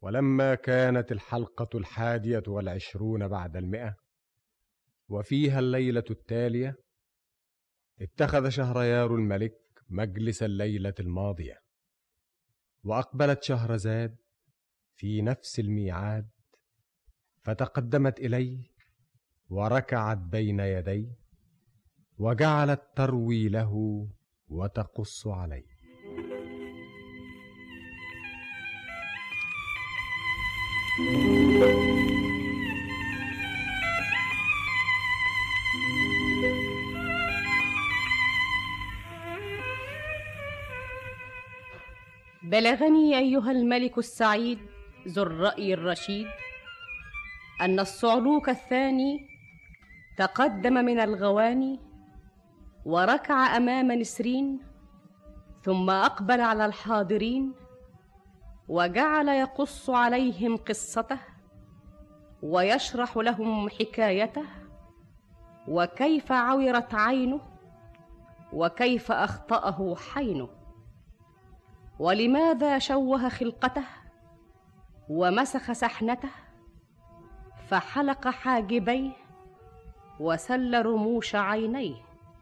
ولما كانت الحلقة الحادية والعشرون بعد المئة وفيها الليلة التالية اتخذ شهريار الملك مجلس الليلة الماضية وأقبلت شهرزاد في نفس الميعاد فتقدمت إليه وركعت بين يديه وجعلت تروي له وتقص عليه بلغني ايها الملك السعيد ذو الراي الرشيد ان الصعلوك الثاني تقدم من الغواني وركع امام نسرين ثم اقبل على الحاضرين وجعل يقص عليهم قصته ويشرح لهم حكايته وكيف عورت عينه وكيف اخطاه حينه ولماذا شوه خلقته ومسخ سحنته فحلق حاجبيه وسل رموش عينيه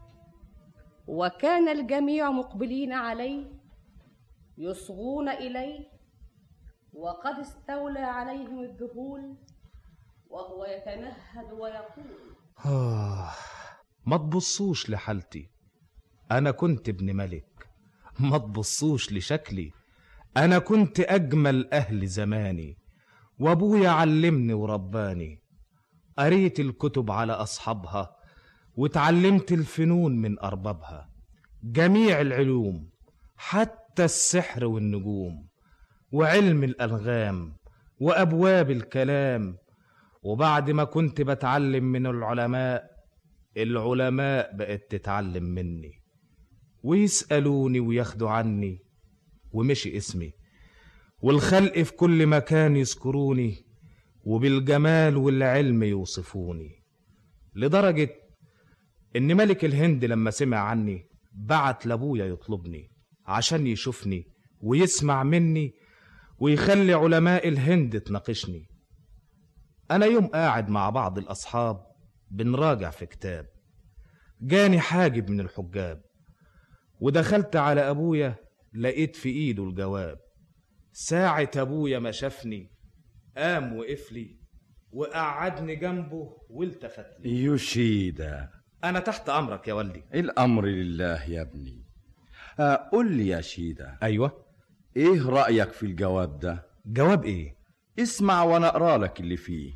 وكان الجميع مقبلين عليه يصغون اليه وقد استولى عليهم الذهول وهو يتنهد ويقول آه ما تبصوش لحالتي أنا كنت ابن ملك ما تبصوش لشكلي أنا كنت أجمل أهل زماني وأبويا علمني ورباني قريت الكتب على أصحابها وتعلمت الفنون من أربابها جميع العلوم حتى السحر والنجوم وعلم الألغام وأبواب الكلام وبعد ما كنت بتعلم من العلماء العلماء بقت تتعلم مني ويسألوني وياخدوا عني ومشي اسمي والخلق في كل مكان يذكروني وبالجمال والعلم يوصفوني لدرجة إن ملك الهند لما سمع عني بعت لأبويا يطلبني عشان يشوفني ويسمع مني ويخلي علماء الهند تناقشني أنا يوم قاعد مع بعض الأصحاب بنراجع في كتاب جاني حاجب من الحجاب ودخلت على أبويا لقيت في إيده الجواب ساعة أبويا ما شافني قام وقف لي وقعدني جنبه والتفت لي يشيدا أنا تحت أمرك يا والدي الأمر لله يا ابني آه، قل لي يا شيدا أيوة إيه رأيك في الجواب ده جواب إيه اسمع وأنا أقرأ لك اللي فيه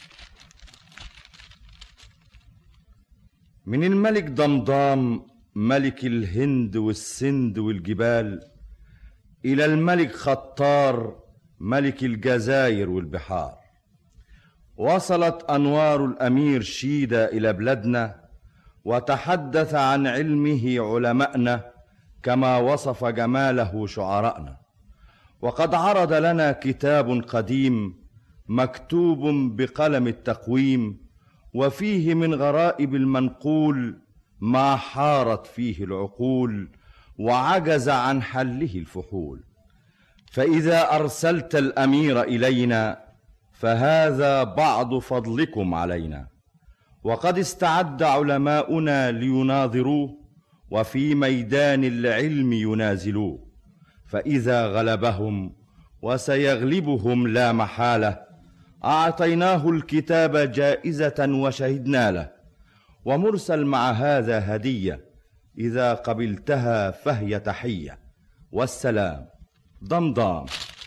من الملك ضمضام ملك الهند والسند والجبال إلى الملك خطار ملك الجزائر والبحار وصلت أنوار الأمير شيدا إلى بلادنا وتحدث عن علمه علماءنا كما وصف جماله شعراءنا وقد عرض لنا كتاب قديم مكتوب بقلم التقويم وفيه من غرائب المنقول ما حارت فيه العقول وعجز عن حله الفحول فاذا ارسلت الامير الينا فهذا بعض فضلكم علينا وقد استعد علماؤنا ليناظروه وفي ميدان العلم ينازلوه فاذا غلبهم وسيغلبهم لا محاله اعطيناه الكتاب جائزه وشهدنا له ومرسل مع هذا هديه اذا قبلتها فهي تحيه والسلام ضمضام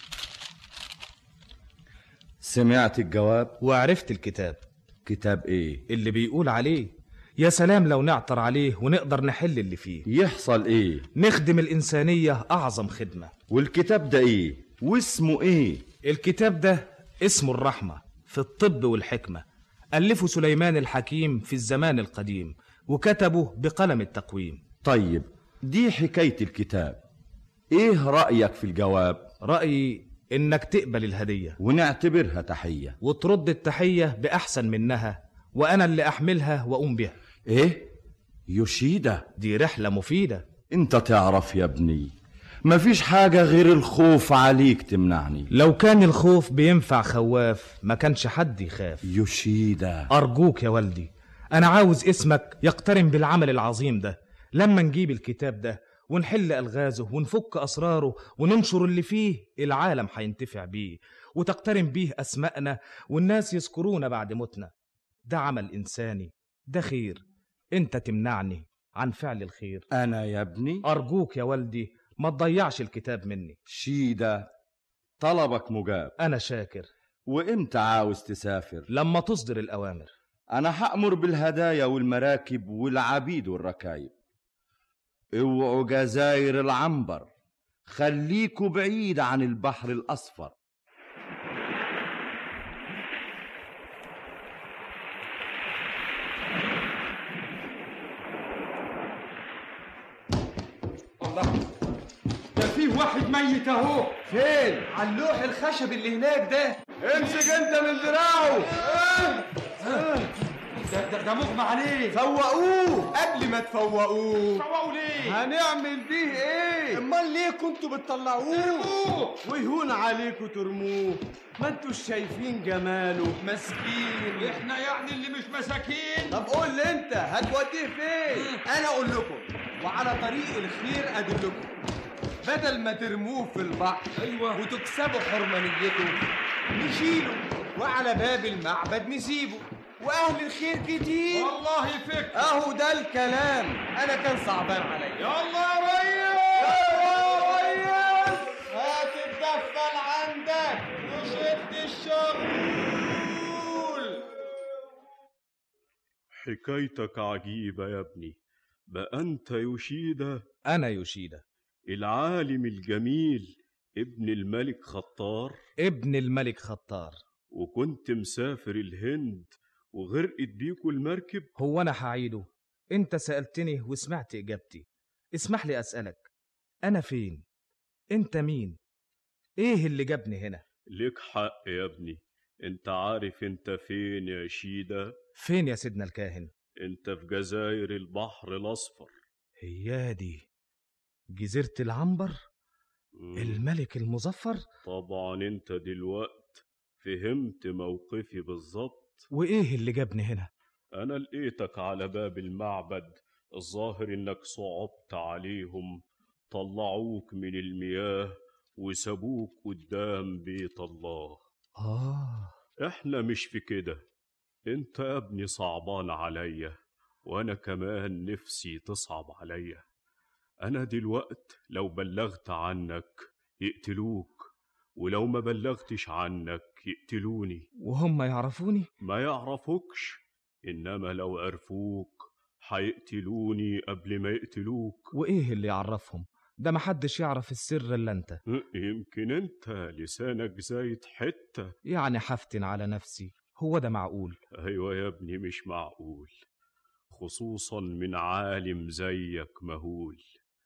سمعت الجواب وعرفت الكتاب كتاب ايه اللي بيقول عليه يا سلام لو نعطر عليه ونقدر نحل اللي فيه يحصل ايه نخدم الإنسانية أعظم خدمة والكتاب ده ايه واسمه ايه الكتاب ده اسمه الرحمة في الطب والحكمة ألفه سليمان الحكيم في الزمان القديم وكتبه بقلم التقويم طيب دي حكايه الكتاب ايه رايك في الجواب رأيي إنك تقبل الهدية ونعتبرها تحيه وترد التحية بأحسن منها وأنا اللي أحملها وأقوم بها ايه يشيدا دي رحلة مفيدة انت تعرف يا ابني مفيش حاجة غير الخوف عليك تمنعني لو كان الخوف بينفع خواف ما كانش حد يخاف يوشيدا أرجوك يا والدي أنا عاوز اسمك يقترن بالعمل العظيم ده لما نجيب الكتاب ده ونحل ألغازه ونفك أسراره وننشر اللي فيه العالم هينتفع بيه وتقترن بيه أسماءنا والناس يذكرونا بعد موتنا ده عمل إنساني ده خير أنت تمنعني عن فعل الخير أنا يا ابني أرجوك يا والدي ما تضيعش الكتاب مني شيدا طلبك مجاب أنا شاكر وإمتى عاوز تسافر لما تصدر الأوامر أنا هأمر بالهدايا والمراكب والعبيد والركايب اوعوا جزاير العنبر خليكوا بعيد عن البحر الأصفر ده فيه واحد ميت اهو فين؟ على اللوح الخشب اللي هناك ده امسك انت من دراعه ده ده, ده مغمى عليه فوقوه قبل ما تفوقوه فوقوا ليه؟ هنعمل بيه ايه؟ امال ليه كنتوا بتطلعوه؟ ويهون عليكم ترموه ما انتوش شايفين جماله مسكين احنا يعني اللي مش مساكين طب قول لي انت هتوديه فين؟ انا اقول لكم وعلى طريق الخير ادلكم بدل ما ترموه في البحر ايوه وتكسبوا حرمانيته نشيله وعلى باب المعبد نسيبه واهل الخير كتير والله فكر اهو ده الكلام انا كان صعبان عليا يلا يا ريس يا ريس هات الدفة عندك وشد الشغل حكايتك عجيبة يا ابني بقى أنت يوشيدا أنا يوشيدا العالم الجميل ابن الملك خطار ابن الملك خطار وكنت مسافر الهند وغرقت بيكوا المركب هو أنا هعيده أنت سألتني وسمعت إجابتي اسمح لي أسألك أنا فين؟ أنت مين؟ إيه اللي جابني هنا؟ لك حق يا ابني انت عارف انت فين يا شيدا فين يا سيدنا الكاهن؟ انت في جزاير البحر الأصفر هي دي جزيرة العنبر مم. الملك المظفر طبعا انت دلوقت فهمت موقفي بالظبط وإيه اللي جابني هنا؟ أنا لقيتك على باب المعبد الظاهر إنك صعبت عليهم طلعوك من المياه وسابوك قدام بيت الله آه إحنا مش في كده أنت يا ابني صعبان عليا وأنا كمان نفسي تصعب عليا أنا دلوقت لو بلغت عنك يقتلوك ولو ما بلغتش عنك يقتلوني وهم يعرفوني؟ ما يعرفوكش إنما لو عرفوك هيقتلوني قبل ما يقتلوك وإيه اللي يعرفهم؟ ده محدش يعرف السر إلا أنت يمكن انت لسانك زايد حتة يعني حفتن على نفسي هو ده معقول ايوه يا ابني مش معقول خصوصا من عالم زيك مهول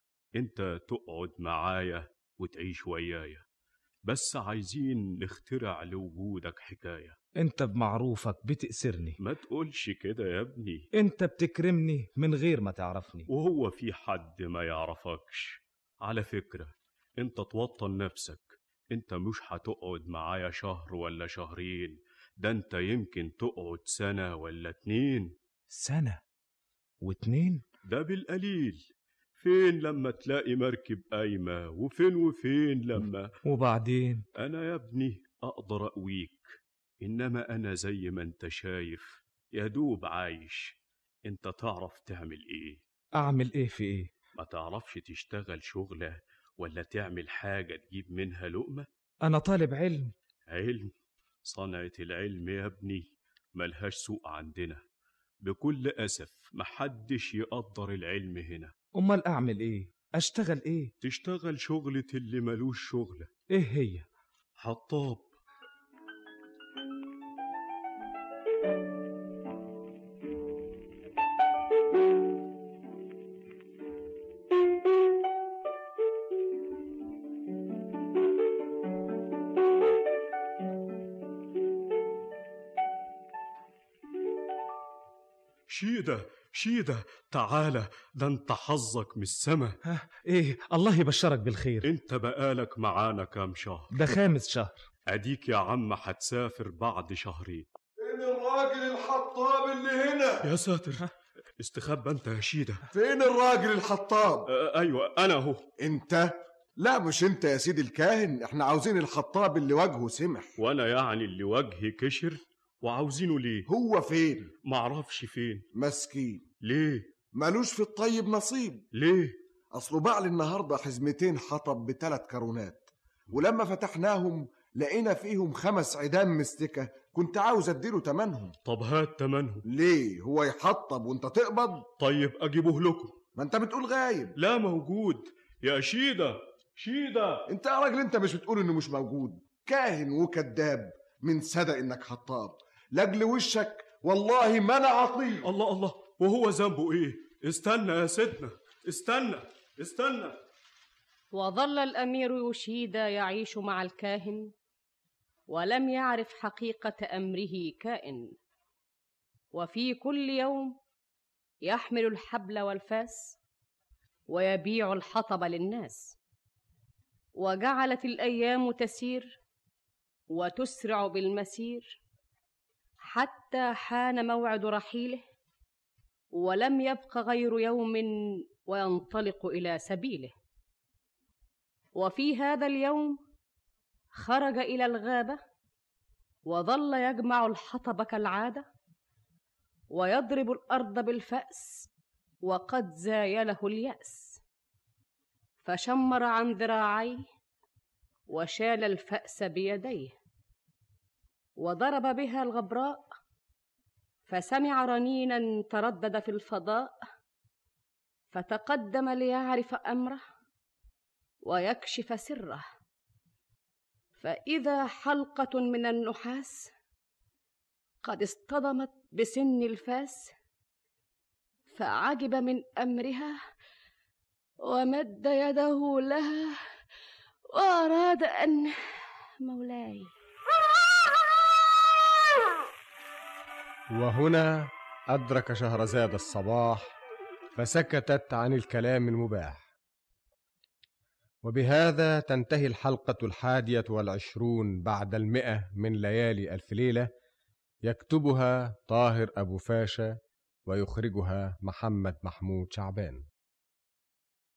انت تقعد معايا وتعيش ويايا بس عايزين نخترع لوجودك حكاية أنت بمعروفك بتأسرني ما تقولش كده يا ابني أنت بتكرمني من غير ما تعرفني وهو في حد ما يعرفكش على فكرة انت توطن نفسك انت مش هتقعد معايا شهر ولا شهرين ده انت يمكن تقعد سنة ولا اتنين سنة واتنين ده بالقليل فين لما تلاقي مركب قايمة وفين وفين لما وبعدين أنا يا ابني أقدر أقويك إنما أنا زي ما أنت شايف يا دوب عايش أنت تعرف تعمل إيه أعمل إيه في إيه؟ ما تعرفش تشتغل شغلة ولا تعمل حاجة تجيب منها لقمة أنا طالب علم علم صنعة العلم يا ابني ملهاش سوق عندنا بكل أسف محدش يقدر العلم هنا أمال أعمل إيه؟ أشتغل إيه؟ تشتغل شغلة اللي ملوش شغلة إيه هي؟ حطاب شيدة شيدة تعالى ده انت حظك من السما ايه الله يبشرك بالخير انت بقالك معانا كام شهر ده خامس شهر اديك يا عم هتسافر بعد شهرين فين الراجل الحطاب اللي هنا يا ساتر استخبى انت يا شيدة فين الراجل الحطاب آه، ايوه انا اهو انت لا مش انت يا سيدي الكاهن احنا عاوزين الحطاب اللي وجهه سمح وانا يعني اللي وجهي كشر وعاوزينه ليه هو فين معرفش فين مسكين ليه مالوش في الطيب نصيب ليه اصله باع لي النهارده حزمتين حطب بثلاث كرونات ولما فتحناهم لقينا فيهم خمس عيدان مستكه كنت عاوز اديله تمنهم طب هات تمنهم ليه هو يحطب وانت تقبض طيب اجيبه لكم ما انت بتقول غايب لا موجود يا شيدة شيدة انت يا راجل انت مش بتقول انه مش موجود كاهن وكذاب من صدق انك حطاب لاجل وشك والله ما انا عطيه الله الله وهو ذنبه ايه استنى يا سيدنا استنى استنى وظل الامير يوشيدا يعيش مع الكاهن ولم يعرف حقيقه امره كائن وفي كل يوم يحمل الحبل والفاس ويبيع الحطب للناس وجعلت الايام تسير وتسرع بالمسير حتى حان موعد رحيله ولم يبق غير يوم وينطلق الى سبيله وفي هذا اليوم خرج الى الغابه وظل يجمع الحطب كالعاده ويضرب الارض بالفاس وقد زايله الياس فشمر عن ذراعيه وشال الفاس بيديه وضرب بها الغبراء فسمع رنينا تردد في الفضاء فتقدم ليعرف امره ويكشف سره فاذا حلقه من النحاس قد اصطدمت بسن الفاس فعجب من امرها ومد يده لها واراد ان مولاي وهنا أدرك شهرزاد الصباح فسكتت عن الكلام المباح وبهذا تنتهي الحلقة الحادية والعشرون بعد المئة من ليالي ألف ليلة يكتبها طاهر أبو فاشا ويخرجها محمد محمود شعبان